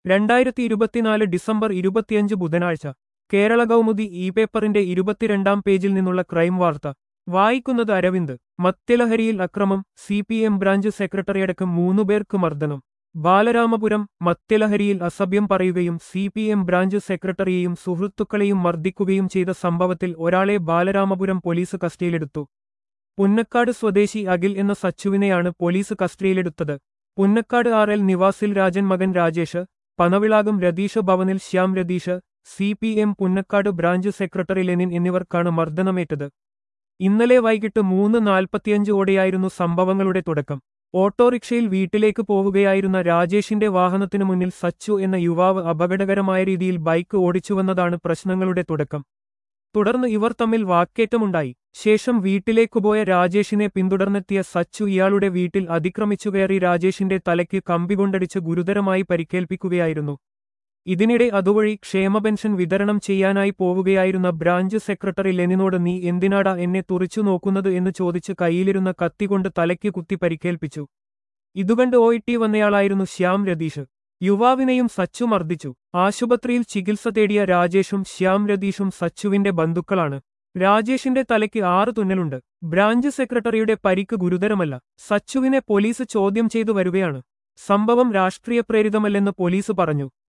രണ്ടായിരത്തി ഇരുപത്തിനാല് ഡിസംബർ ഇരുപത്തിയഞ്ച് ബുധനാഴ്ച കേരള കൗമുദി ഇ പേപ്പറിന്റെ ഇരുപത്തിരണ്ടാം പേജിൽ നിന്നുള്ള ക്രൈം വാർത്ത വായിക്കുന്നത് അരവിന്ദ് മദ്യലഹരിയിൽ അക്രമം സി പി എം ബ്രാഞ്ച് സെക്രട്ടറിയടക്കം മൂന്നുപേർക്ക് മർദ്ദനം ബാലരാമപുരം മദ്യലഹരിയിൽ അസഭ്യം പറയുകയും സി പി എം ബ്രാഞ്ച് സെക്രട്ടറിയെയും സുഹൃത്തുക്കളെയും മർദ്ദിക്കുകയും ചെയ്ത സംഭവത്തിൽ ഒരാളെ ബാലരാമപുരം പോലീസ് കസ്റ്റഡിയിലെടുത്തു പുന്നക്കാട് സ്വദേശി അഖിൽ എന്ന സച്ചുവിനെയാണ് പോലീസ് കസ്റ്റഡിയിലെടുത്തത് പുന്നക്കാട് ആർ എൽ നിവാസിൽ രാജൻ മകൻ രാജേഷ് പനവിളാകം രതീഷ് ഭവനിൽ Shyam Ratheesh C P M Punnakkad branch secretary Lenin എന്നിവർക്കാണ് മർദ്ദനമേറ്റത് ഇന്നലെ വൈകിട്ട് മൂന്ന് നാൽപ്പത്തിയഞ്ച് ഓടെയായിരുന്നു സംഭവങ്ങളുടെ തുടക്കം ഓട്ടോറിക്ഷയിൽ വീട്ടിലേക്ക് പോവുകയായിരുന്ന രാജേഷിന്റെ വാഹനത്തിനു മുന്നിൽ സച്ചു എന്ന യുവാവ് അപകടകരമായ രീതിയിൽ ബൈക്ക് ഓടിച്ചുവന്നതാണ് പ്രശ്നങ്ങളുടെ തുടക്കം തുടർന്ന് ഇവർ തമ്മിൽ വാക്കേറ്റമുണ്ടായി ശേഷം വീട്ടിലേക്കുപോയ രാജേഷിനെ പിന്തുടർന്നെത്തിയ സച്ചു ഇയാളുടെ വീട്ടിൽ അതിക്രമിച്ചുകയറി രാജേഷിന്റെ തലയ്ക്ക് കമ്പികൊണ്ടടിച്ച് ഗുരുതരമായി പരിക്കേൽപ്പിക്കുകയായിരുന്നു ഇതിനിടെ അതുവഴി ക്ഷേമ പെൻഷൻ വിതരണം ചെയ്യാനായി പോവുകയായിരുന്ന ബ്രാഞ്ച് സെക്രട്ടറി ലെനിനോട് നീ എന്തിനാടാ എന്നെ തുറിച്ചു നോക്കുന്നത് എന്ന് ചോദിച്ച് കയ്യിലിരുന്ന കത്തികൊണ്ട് തലയ്ക്ക് കുത്തി പരിക്കേൽപ്പിച്ചു ഇതുകണ്ട് ഓയിട്ടി വന്നയാളായിരുന്നു ശ്യാം രതീഷ് യുവാവിനെയും സച്ചു മർദ്ദിച്ചു ആശുപത്രിയിൽ ചികിത്സ തേടിയ രാജേഷും ശ്യാം രതീഷും സച്ചുവിന്റെ ബന്ധുക്കളാണ് രാജേഷിന്റെ തലയ്ക്ക് ആറ് തുന്നലുണ്ട് ബ്രാഞ്ച് സെക്രട്ടറിയുടെ പരിക്ക് ഗുരുതരമല്ല സച്ചുവിനെ പോലീസ് ചോദ്യം ചെയ്തു വരുകയാണ് സംഭവം രാഷ്ട്രീയ പ്രേരിതമല്ലെന്ന് പോലീസ് പറഞ്ഞു